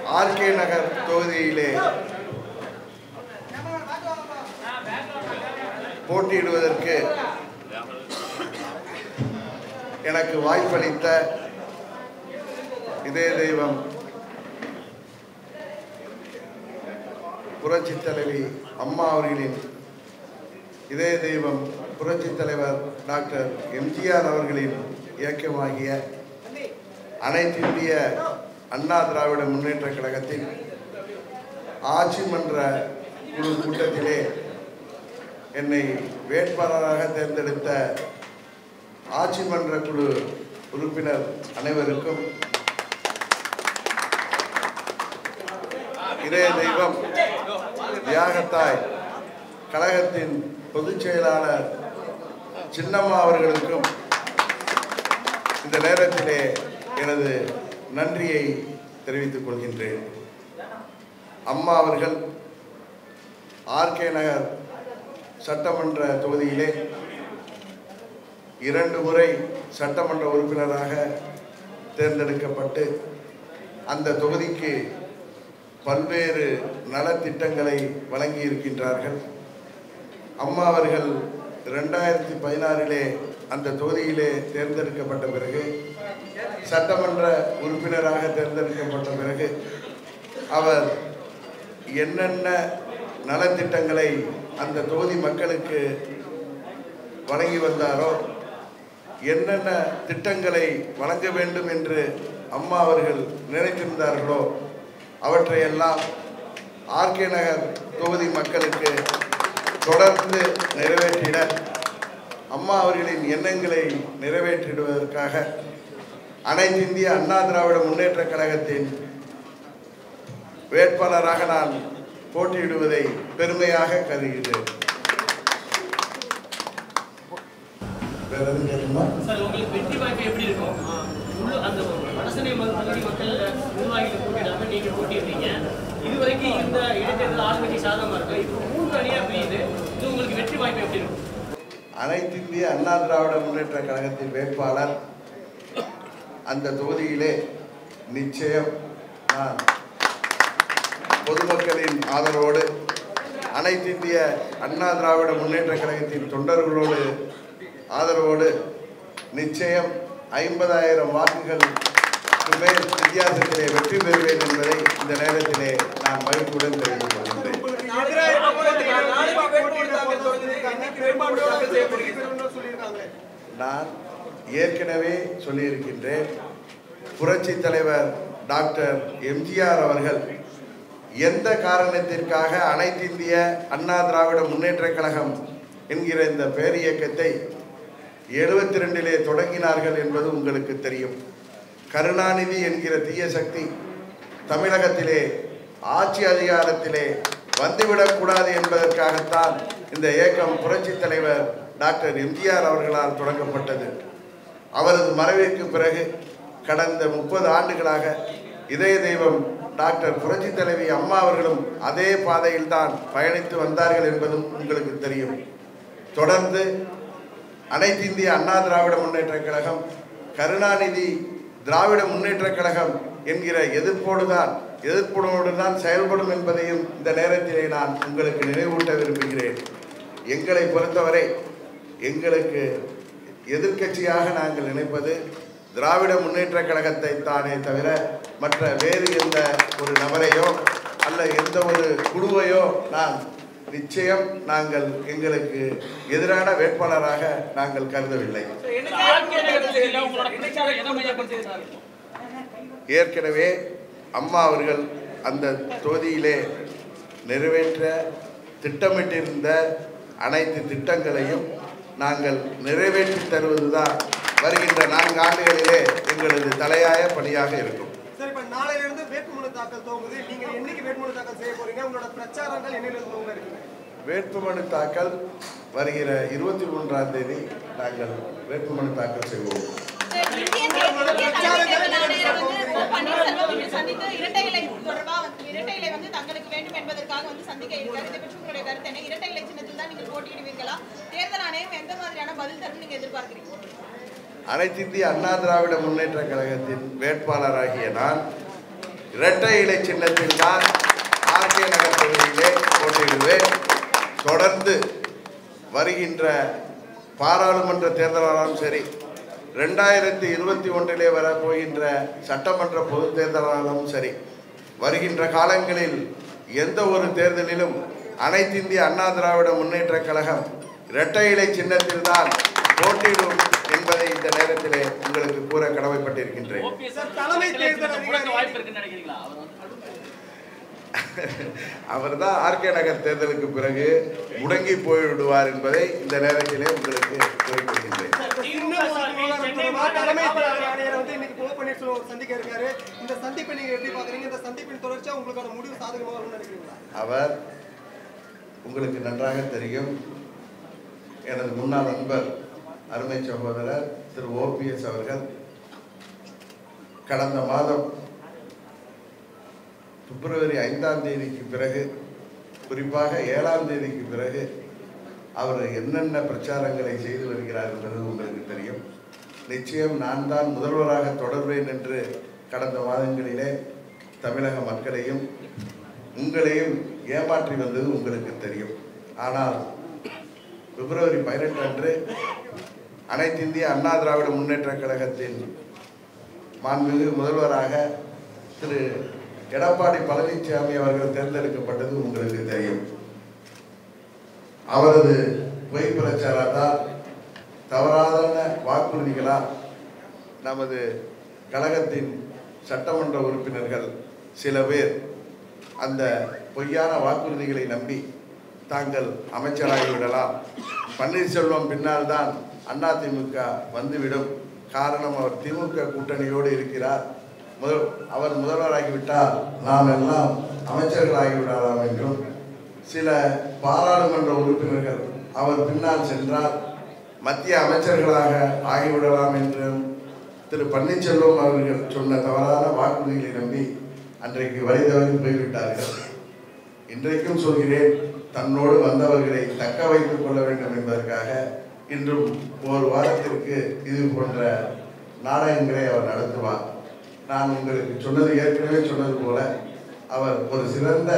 RK நகர் தொகுதியிலே போட்டியிடுவதற்கு எனக்கு வாய்ப்பளித்த இதே தெய்வம் புரட்சி தலைவி அம்மா அவர்களின் இதே தெய்வம் புரட்சி தலைவர் டாக்டர் எம்ஜிஆர் அவர்களின் இயக்கமாகிய அனைத்து இந்திய அண்ணா திராவிட முன்னேற்ற கழகத்தின் ஆட்சி மன்ற குழு கூட்டத்திலே என்னை வேட்பாளராக தேர்ந்தெடுத்த ஆட்சி மன்ற குழு உறுப்பினர் அனைவருக்கும் இதே தெய்வம் தியாகத்தாய் கழகத்தின் பொதுச் செயலாளர் சின்னம்மா அவர்களுக்கும் இந்த நேரத்திலே எனது நன்றியை தெரிவித்துக் கொள்கின்றேன் அம்மா அவர்கள் ஆர்கே நகர் சட்டமன்ற தொகுதியிலே இரண்டு முறை சட்டமன்ற உறுப்பினராக தேர்ந்தெடுக்கப்பட்டு அந்த தொகுதிக்கு பல்வேறு நலத்திட்டங்களை வழங்கி இருக்கின்றார்கள் அம்மா அவர்கள் ரெண்டாயிரத்தி பதினாறிலே அந்த தொகுதியிலே தேர்ந்தெடுக்கப்பட்ட பிறகு சட்டமன்ற உறுப்பினராக தேர்ந்தெடுக்கப்பட்ட பிறகு அவர் என்னென்ன நலத்திட்டங்களை அந்த தொகுதி மக்களுக்கு வழங்கி வந்தாரோ என்னென்ன திட்டங்களை வழங்க வேண்டும் என்று அம்மா அவர்கள் நினைத்திருந்தார்களோ அவற்றையெல்லாம் ஆர்கே நகர் தொகுதி மக்களுக்கு தொடர்ந்து நிறைவேற்றிட அம்மா அவர்களின் எண்ணங்களை நிறைவேற்றிடுவதற்காக அனைத்து இந்திய அண்ணா திராவிட முன்னேற்ற கழகத்தின் வேட்பாளராக நான் போட்டியிடுவதை பெருமையாக கருதுகிறேன் வேற எதுவும் கேட்கணுமா சார் உங்களுக்கு வெற்றி வாய்ப்பு எப்படி இருக்கும் உள்ள அந்த வடசனை பகுதி மக்கள் நிர்வாகிகள் போட்டியிடாம நீங்க போட்டிடுறீங்க இதுவரைக்கும் இருந்த இடைத்தேர்தல் ஆளுங்கட்சி சாதகமா இருக்கு இப்போ மூன்று அணியா பிரியுது இது உங்களுக்கு வெற்றி வாய்ப்பு எப்படி இருக்கும் அனைத்து இந்திய அண்ணா திராவிட முன்னேற்ற கழகத்தின் வேட்பாளர் அந்த தொகுதியிலே நிச்சயம் நான் பொதுமக்களின் ஆதரவோடு அனைத்து இந்திய அண்ணா திராவிட முன்னேற்ற கழகத்தின் தொண்டர்களோடு ஆதரவோடு நிச்சயம் ஐம்பதாயிரம் வாக்குகள் மேல் வித்தியாசத்திலே வெற்றி பெறுவேன் என்பதை இந்த நேரத்திலே நான் மகிழ்ச்சியுடன் தெரிவித்துக் கொள்கின்றேன் நான் ஏற்கனவே சொல்லியிருக்கின்றேன் புரட்சி தலைவர் டாக்டர் எம்ஜிஆர் அவர்கள் எந்த காரணத்திற்காக அனைத்து இந்திய அண்ணா திராவிட முன்னேற்ற கழகம் என்கிற இந்த பேரியக்கத்தை எழுபத்தி ரெண்டிலே தொடங்கினார்கள் என்பது உங்களுக்கு தெரியும் கருணாநிதி என்கிற தீய சக்தி தமிழகத்திலே ஆட்சி அதிகாரத்திலே வந்துவிடக்கூடாது என்பதற்காகத்தான் இந்த இயக்கம் புரட்சி தலைவர் டாக்டர் எம்ஜிஆர் அவர்களால் தொடங்கப்பட்டது அவரது மறைவிற்கு பிறகு கடந்த முப்பது ஆண்டுகளாக இதய தெய்வம் டாக்டர் புரட்சி தலைவி அம்மா அவர்களும் அதே பாதையில் தான் பயணித்து வந்தார்கள் என்பதும் உங்களுக்கு தெரியும் தொடர்ந்து அனைத்து இந்திய அண்ணா திராவிட முன்னேற்ற கழகம் கருணாநிதி திராவிட முன்னேற்ற கழகம் என்கிற எதிர்ப்போடு தான் எதிர்ப்போடு தான் செயல்படும் என்பதையும் இந்த நேரத்திலே நான் உங்களுக்கு நினைவூட்ட விரும்புகிறேன் எங்களை பொறுத்தவரை எங்களுக்கு எதிர்க்கட்சியாக நாங்கள் நினைப்பது திராவிட முன்னேற்ற கழகத்தை தானே தவிர மற்ற வேறு எந்த ஒரு நபரையோ அல்ல எந்த ஒரு குழுவையோ நான் நிச்சயம் நாங்கள் எங்களுக்கு எதிரான வேட்பாளராக நாங்கள் கருதவில்லை ஏற்கனவே அம்மா அவர்கள் அந்த தொகுதியிலே நிறைவேற்ற திட்டமிட்டிருந்த அனைத்து திட்டங்களையும் நாங்கள் நிறைவேற்றி தருவதுதான் வருகின்ற நான்கு ஆண்டுகளிலே எங்களது தலையாய பணியாக இருக்கும் சரி இப்ப நாளையில இருந்து வேட்புமனு தாக்கல் துவங்குது நீங்க என்னைக்கு வேட்புமனு தாக்கல் செய்ய போறீங்க உங்களோட பிரச்சாரங்கள் என்னையில இருந்து துவங்க இருக்கு வேட்புமனு தாக்கல் வருகிற இருபத்தி மூன்றாம் தேதி நாங்கள் வேட்புமனு தாக்கல் செய்வோம் இந்திய தேசிய தலைமை ஆணையர் வந்து ஓ பன்னீர்செல்வம் இன்று சந்தித்து இரட்டை இலை தொடர்பா வந்து இரட்டை இலை வந்து தங்களுக்கு வேண்டும் என்பதற்காக வந்து சந்திக்க இருக்காரு இதை பற்றி உங்களுடைய கருத்து என்ன இரட்டை இலை சின்னத்தில் தான் நீங்கள் போட்டியிடுவீர்களா தேர்தல் ஆணையம் எந்த மாதிரியான பதில் தரும் நீங்க எதிர்பார்க்கிறீங்க அனைத்து இந்திய அண்ணா திராவிட முன்னேற்ற கழகத்தின் வேட்பாளராகிய நான் இரட்டை இலை சின்னத்தில் தான் ஆர்கே நகர் தொகுதியிலே போட்டியிடுவேன் தொடர்ந்து வருகின்ற பாராளுமன்ற தேர்தலாலும் சரி ரெண்டாயிரத்தி இருபத்தி ஒன்றிலே வரப்போகின்ற சட்டமன்ற பொதுத் தேர்தலாலும் சரி வருகின்ற காலங்களில் எந்த ஒரு தேர்தலிலும் அனைத்திந்திய அண்ணா திராவிட முன்னேற்றக் கழகம் இரட்டை இலை சின்னத்தில் தான் போட்டியிடும் என்பதை இந்த நேரத்திலே உங்களுக்கு கூற கடமைப்பட்டிருக்கின்றேன் சார், தலைமை தேர்தல் அதிகாரி- வாய்ப்பு இருக்குன்னு நினைக்கிறீங்களா அவர் வந்து அவர்தான் ஆர்கே நகர் தேர்தலுக்கு பிறகு முடங்கி போய்விடுவார் என்பதை இந்த நேரத்திலே உங்களுக்கு குறிப்பிடுகின்றேன் சின்ன வாக்கு விவகாரம் தொடர்பா தலைமை தேர்தல் ஆணையரை வந்து இன்னைக்கு ஓ பன்னீர்செல்வம் சந்திக்க இருக்காரு இந்த சந்திப்பை நீங்க எப்படி பாக்குறீங்க இந்த சந்திப்பின் தொடர்ச்சியா உங்களுக்கான முடிவு சாதகமாக வரும்னு நினைக்கிறீங்களா அவர் உங்களுக்கு நன்றாக தெரியும் எனது முன்னாள் நண்பர் அருமை சகோதரர் திரு ஓபிஎஸ் அவர்கள் கடந்த மாதம் பிப்ரவரி ஐந்தாம் தேதிக்கு பிறகு குறிப்பாக ஏழாம் தேதிக்கு பிறகு அவர் என்னென்ன பிரச்சாரங்களை செய்து வருகிறார் என்பது உங்களுக்கு தெரியும் நிச்சயம் நான் தான் முதல்வராக தொடர்வேன் என்று கடந்த மாதங்களிலே தமிழக மக்களையும் உங்களையும் ஏமாற்றி வந்தது உங்களுக்கு தெரியும் ஆனால் பிப்ரவரி பதினெட்டு அன்று அனைத்து இந்திய அண்ணா திராவிட முன்னேற்றக் கழகத்தின் மாண்புமிகு முதல்வராக திரு எடப்பாடி பழனிசாமி அவர்கள் தேர்ந்தெடுக்கப்பட்டது உங்களுக்கு தெரியும் அவரது பொய் பிரச்சாரத்தால் தவறான வாக்குறுதிகளால் நமது கழகத்தின் சட்டமன்ற உறுப்பினர்கள் சில பேர் அந்த பொய்யான வாக்குறுதிகளை நம்பி தாங்கள் அமைச்சராகிவிடலாம் பன்னீர்செல்வம் பின்னால் தான் அதிமுக வந்துவிடும் காரணம் அவர் திமுக கூட்டணியோடு இருக்கிறார் முதல் அவர் முதல்வராகிவிட்டால் நாம் எல்லாம் அமைச்சர்களாகிவிடலாம் என்றும் சில பாராளுமன்ற உறுப்பினர்கள் அவர் பின்னால் சென்றால் மத்திய அமைச்சர்களாக ஆகிவிடலாம் என்றும் திரு பன்னீர்செல்வம் அவர்கள் சொன்ன தவறான வாக்குறுதிகளை நம்பி அன்றைக்கு வழி தவறி போய்விட்டார்கள் இன்றைக்கும் சொல்கிறேன் தன்னோடு வந்தவர்களை தக்க வைத்துக் கொள்ள வேண்டும் என்பதற்காக இன்றும் ஒரு வாரத்திற்கு இது போன்ற நாடகங்களை அவர் நடத்துவார் நான் உங்களுக்கு சொன்னது ஏற்கனவே சொன்னது போல அவர் ஒரு சிறந்த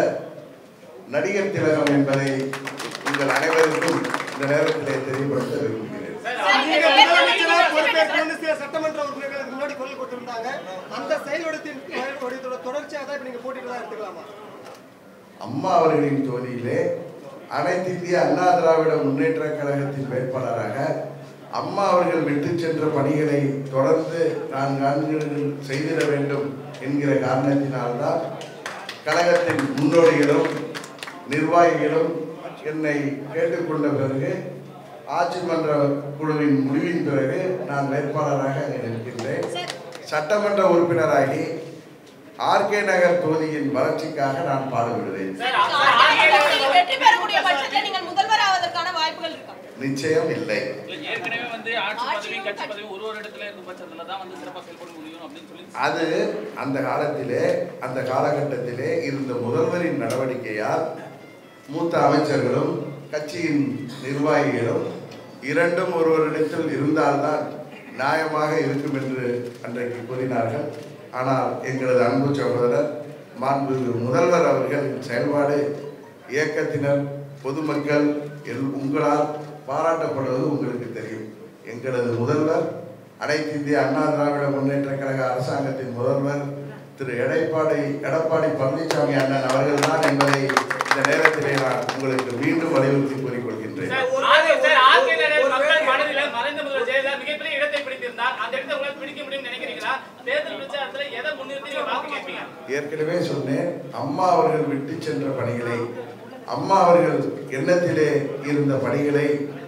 நடிகர் திலகம் என்பதை உங்கள் அனைவருக்கும் இந்த நேரத்திலே தெரியப்படுத்த விரும்புகிறேன் நீங்க முதலமைச்சரா பொறுப்பேற்கணும்னு சில சட்டமன்ற உறுப்பினர்கள் இதுக்கு முன்னாடி குரல் கொடுத்திருந்தாங்க அந்த செயல்வடத்தின் செயல்வடத்தோட தொடர்ச்சியாக தான் இப்ப நீங்க போட்டிட்டு தான் எடுத்துக்கலாமா அம்மா அவர்களின் தொகுதியிலே அனைத்து இந்திய அண்ணா திராவிட முன்னேற்ற கழகத்தின் வேட்பாளராக அம்மா அவர்கள் விட்டு சென்ற பணிகளை தொடர்ந்து நான் நான்கு செய்திட வேண்டும் என்கிற காரணத்தினால்தான் கழகத்தின் முன்னோடிகளும் நிர்வாகிகளும் என்னை கேட்டுக்கொண்ட பிறகு ஆட்சி மன்ற குழுவின் முடிவின் பிறகு நான் வேட்பாளராக அங்கே நிற்கின்றேன் சட்டமன்ற உறுப்பினராகி ஆர்கே நகர் தொகுதியின் வளர்ச்சிக்காக நான் பாடுபடுவேன் நீங்கள் வெற்றி பெறக்கூடிய பட்சத்தில் நீங்கள் முதல்வர் ஆவதற்கான வாய்ப்புகள் இருக்கா நிச்சயம் இல்லை இல்ல, ஏற்கனவே வந்து ஆட்சி பதவி கட்சி பதவி ஒரு ஒரு இடத்துல இருக்கும் பட்சத்துல தான் வந்து சிறப்பாக செயல்பட முடியும் அப்படின்னு சொல்லி அது அந்த காலத்திலே அந்த காலகட்டத்திலே இருந்த முதல்வரின் நடவடிக்கையால் மூத்த அமைச்சர்களும் கட்சியின் நிர்வாகிகளும் இரண்டும் ஒருவரிடத்தில் இருந்தால்தான் நியாயமாக இருக்கும் என்று அன்றைக்கு கூறினார்கள் ஆனால் எங்களது அன்பு சகோதரர் மாண்பு முதல்வர் அவர்களின் செயல்பாடு இயக்கத்தினர் பொதுமக்கள் எல் உங்களால் பாராட்டப்படுவது உங்களுக்கு தெரியும் எங்களது முதல்வர் அனைத்து இந்திய அண்ணா திராவிட முன்னேற்ற கழக அரசாங்கத்தின் முதல்வர் திரு எடப்பாடி எடப்பாடி பழனிசாமி அண்ணன் அவர்கள்தான் என்பதை இந்த நேரத்திலே நான் உங்களுக்கு மீண்டும் வலியுறுத்தி கூறிக்கொள்கின்றேன் ஆர்கே சார், ஆர்கே நகர் மக்கள் மனதில மறைந்த முதல்வர் ஜெயலலிதா மிகப்பெரிய இடத்தை பிடித்திருந்தார் அந்த இடத்தை உங்களால் பிடிக்க முடியும்னு நினைக்கிறீங்களா தேர்தல் பிரச்சாரத்துல எதை முன்னிறுத்தி நீங்க வாக்கு கேட்பீங்க ஏற்கனவே சொன்னேன் அம்மா அவர்கள் விட்டு சென்ற பணிகளை அம்மா அவர்கள் எண்ணத்திலே இருந்த பணிகளை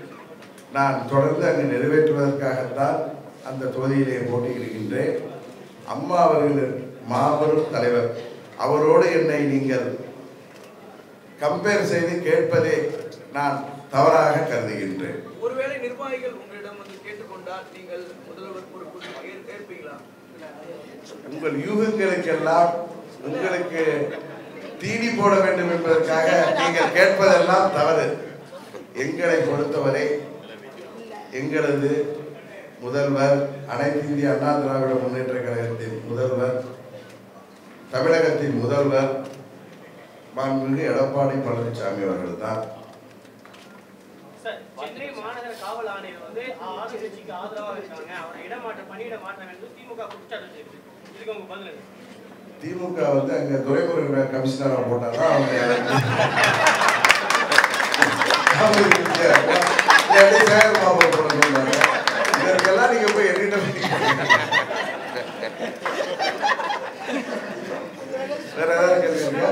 நான் தொடர்ந்து அங்கு நிறைவேற்றுவதற்காகத்தான் அந்த தொகுதியிலே போட்டியிடுகின்றேன் அம்மா அவர்கள் மாபெரும் தலைவர் அவரோடு என்னை நீங்கள் கம்பேர் செய்து கேட்பதே நான் தவறாக கருதுகின்றேன் ஒருவேளை நிர்வாகிகள் உங்களிடம் வந்து கேட்டுக்கொண்டால் நீங்கள் முதல்வர் பொறுப்பு ஏற்- ஏற்பீங்களா உங்கள் யூகங்களுக்கெல்லாம் உங்களுக்கு தீனி போட வேண்டும் என்பதற்காக நீங்கள் கேட்பதெல்லாம் தவறு எங்களை பொறுத்தவரை எங்களது முதல்வர் அனைத்து இந்திய அண்ணா திராவிட முன்னேற்ற கழகத்தின் முதல்வர் தமிழக தமிழகத்தின் முதல்வர் மாண்புமிகு எடப்பாடி பழனிசாமி அவர்கள் தான் சார் சென்னை மாநகர காவல் ஆணையர் வந்து ஆளுங்கட்சிக்கு ஆதரவாக இருக்காங்க அவரை இடமாற்றம் பணியிட மாற்ற வேண்டும் திமுக குற்றச்சாட்டு வச்சிருக்கு இதுக்கு உங்க பதில் என்ன? திமுக வந்து அங்க துறைமுருகன் கமிஷனரா போட்டாதான் அவங்க அவங்களுக்கு இல்லாட்டி சேகர் பாபு போட சொன்னாங்க இதற்கெல்லாம் நீங்க போய் என்கிட்ட போய் வேற ஏதாவது கேள்விங்க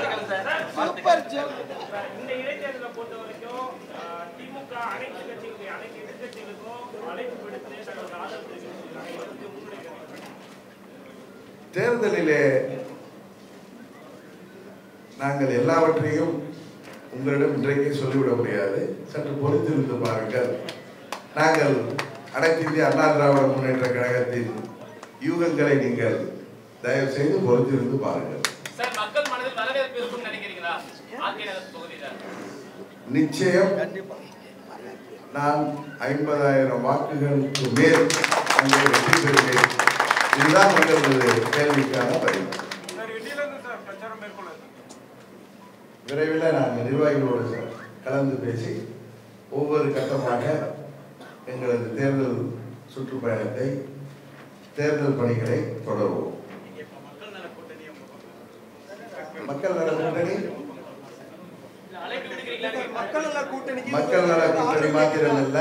இந்த இடைத்தேர்தலை பொறுத்த வரைக்கும் ஆஹ், திமுக அனைத்து கட்சிகளுக்கும் அனைத்து எதிர்கட்சிகளுக்கும் அழைப்பு விடுத்து தங்களது ஆதரவு தெரிவிச்சிருக்காங்க இதை வந்து உங்களுடைய கருத்து என்ன? தேர்தலிலே நாங்கள் எல்லாவற்றையும் உங்களிடம் இன்றைக்கே சொல்லிவிட முடியாது சற்று பொறுத்திருந்து பாருங்கள் நாங்கள் அனைத்து இந்திய அண்ணா திராவிட முன்னேற்ற கழகத்தின் யூகங்களை நீங்கள் தயவு செய்து பொறுத்திருந்து பாருங்கள் சார் மக்கள் மனதில் வரவேற்பு இருக்கும்னு நினைக்கிறீங்களா ஆர்கே நகர் தொகுதியில நிச்சயம் நான் ஐம்பதாயிரம் வாக்குகளுக்கு மேல் அங்கே வெற்றி பெறுவேன் இதுதான் உங்களது கேள்விக்கான பதில் விரைவில் நான் நிர்வாகிகளோடு சார் கலந்து பேசி ஒவ்வொரு கட்டமாக எங்களது தேர்தல் சுற்றுப்பயணத்தை தேர்தல் பணிகளை தொடர்வோம் மக்கள் நல கூட்டணி இல்ல, அழைப்பு விடுக்கிறீங்களா நீங்க? மக்கள் நல கூட்டணிக்கு மக்கள் நல கூட்டணி மாத்திரமல்ல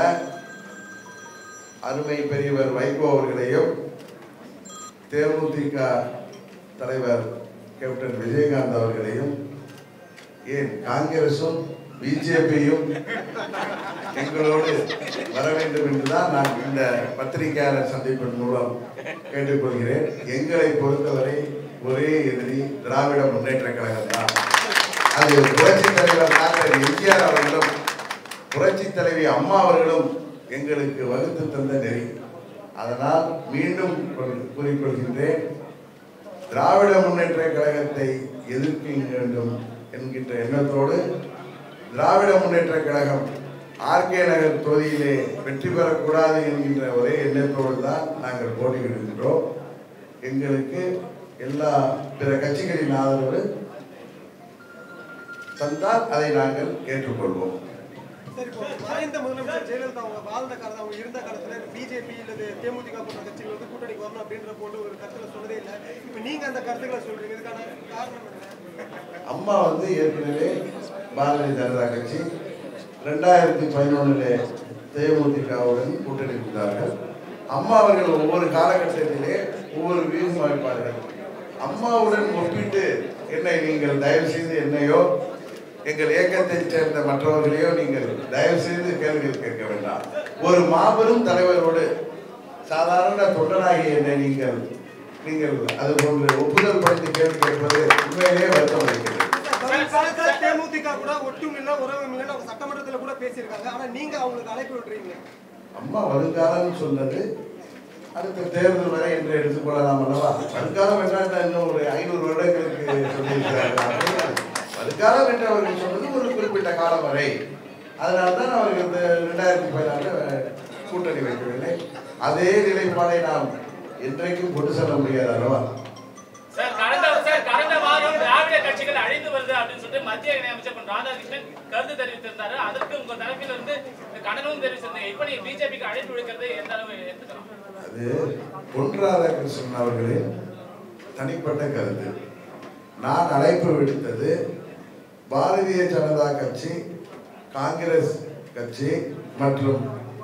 அருமை பெரியவர் வைகோ அவர்களையும் தேமுதிக தலைவர் கேப்டன் விஜயகாந்த் அவர்களையும் ஏன் காங்கிரசும் பிஜேபியும் எங்களோடு வர வேண்டும் என்றுதான் நான் இந்த பத்திரிகையாளர் சந்திப்பின் மூலம் கேட்டுக்கொள்கிறேன் எங்களை பொறுத்தவரை ஒரே எதிரி திராவிட முன்னேற்ற கழகம் தான் அது புரட்சி தலைவர் டாக்டர் எம்ஜிஆர் அவர்களும் புரட்சி தலைவி அம்மா அவர்களும் எங்களுக்கு வகுத்து தந்த நெறி அதனால் மீண்டும் கொள்- கூறிக்கொள்கின்றேன் திராவிட முன்னேற்ற கழகத்தை எதிர்க்க வேண்டும் என்கின்ற எண்ணத்தோடு திராவிட முன்னேற்ற கழகம் ஆர்கே நகர் தொகுதியிலே வெற்றி பெறக்கூடாது என்கின்ற ஒரே எண்ணத்தோடு தான் நாங்கள் போட்டியிடுகின்றோம் எங்களுக்கு எல்லா பிற கட்சிகளின் ஆதரவு தந்தால் அதை நாங்கள் ஏற்றுக்கொள்வோம் சரி இப்போ மறைந்த முதலமைச்சர் ஜெயலலிதா அவங்க வாழ்ந்த காலத்துல அவங்க இருந்த காலத்துல பிஜேபி இல்லது தேமுதிக போன்ற கட்சிகள் வந்து கூட்டணிக்கு வரணும் அப்படின்ற போட்டு ஒரு கருத்துல சொன்னதே இல்லை இப்போ நீங்க அந்த கருத்துக்களை சொல்றீங்க இதுக்கான காரணம் என்ன அம்மா வந்து ஏற்கனவே பாரதிய ஜனதா கட்சி ரெண்டாயிரத்தி பதினொன்னுல தேமுதிகவுடன் கூட்டணி இருந்தார்கள் அம்மா அவர்கள் ஒவ்வொரு காலகட்டத்திலே ஒவ்வொரு வியூகம் அமைப்பார்கள் அம்மாவுடன் ஒப்பிட்டு என்னை நீங்கள் தயவு செய்து என்னையோ எங்கள் இயக்கத்தைச் சேர்ந்த மற்றவர்களையோ நீங்கள் தயவு செய்து கேள்விகள் கேட்க வேண்டாம் ஒரு மாபெரும் தலைவரோடு சாதாரண தொண்டனாகிய என்னை நீங்கள் நீங்கள் அது போன்று ஒப்புதல் படுத்தி கேள்வி கேட்பது உண்மையிலேயே வருத்தம் அளிக்கிறது வரும் காலத்துல தேமுதிக கூட ஒட்டும் இல்ல உறவும் இல்லைன்னு அவங்க சட்டமன்றத்துல கூட பேசியிருக்காங்க ஆனா நீங்க அவங்களுக்கு அழைப்பு விடுறீங்க அம்மா வருங்காலம் சொன்னது அடுத்த தேர்தல் வரை என்று எடுத்துக்கொள்ளலாம் அல்லவா வருங்காலம் என்றால் இன்னும் ஒரு ஐநூறு வருடங்களுக்கு சொல்லியிருக்கிறார்கள் வருங்காலம் என்று அவர்கள் சொன்னது ஒரு குறிப்பிட்ட காலம் வரை அதனால தான் அவர்கள் இந்த ரெண்டாயிரத்தி பதினாறு கூட்டணி வைக்கவில்லை அதே நிலைப்பாடை நாம் என்றைக்கும் கொண்டு செல்ல முடியாது அல்லவா சார் கடந்த சார் கடந்த வாரம் திராவிட கட்சிகள் அழிந்து வருது அப்படின்னு சொல்லிட்டு மத்திய இணையமைச்சர் பொன் ராதாகிருஷ்ணன் கருத்து தெரிவித்திருந்தாரு அதற்கு உங்க தரப்பில் இருந்து கண்டனமும் தெரிவிச்சிருந்தீங்க இப்ப நீங்க பிஜேபிக்கு அழைப்பு விடுக்கிறது எந்த அளவு எடுத்துக்கலாம் அது பொன் ராதாகிருஷ்ணன் அவர்களின் தனிப்பட்ட கருத்து நான் அழைப்பு விடுத்தது பாரதிய ஜனதா கட்சி காங்கிரஸ் கட்சி மற்றும்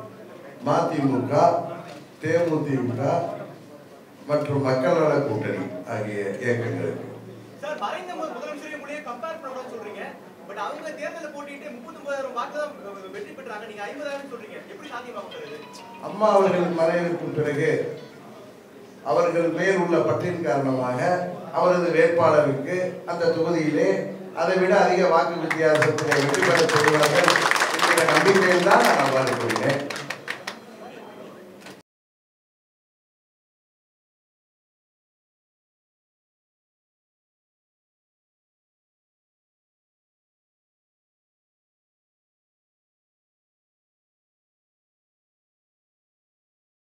மதிமுக தேமுதிக மற்றும் மக்கள் நல கூட்டணி ஆகிய இயக்கங்களுக்கு சார் மறைந்த மு- முதலமைச்சரையும் உங்களையே கம்பேர் பண்ண சொல்றீங்க பட் அவங்க தேர்தல போட்டிட்டு முப்பத்தொன்பதாயிரம் வாக்கு தான் வெ- வெற்றி பெற்றாங்க நீங்க ஐம்பதாயிரம் சொல்றீங்க எப்படி சாத்தியமாகும் இது அம்மா அவர்கள் மறைவுக்கு பிறகு அவர்கள் மேல் உள்ள பற்றின் காரணமாக அவரது வேட்பாளருக்கு அந்த தொகுதியிலே அதை விட அதிக வாக்கு வித்தியாசத்திலே வெற்றி பெற செய்வார்கள் என்கிற நம்பிக்கையில் தான் நான் அவ்வாறு கூறினேன்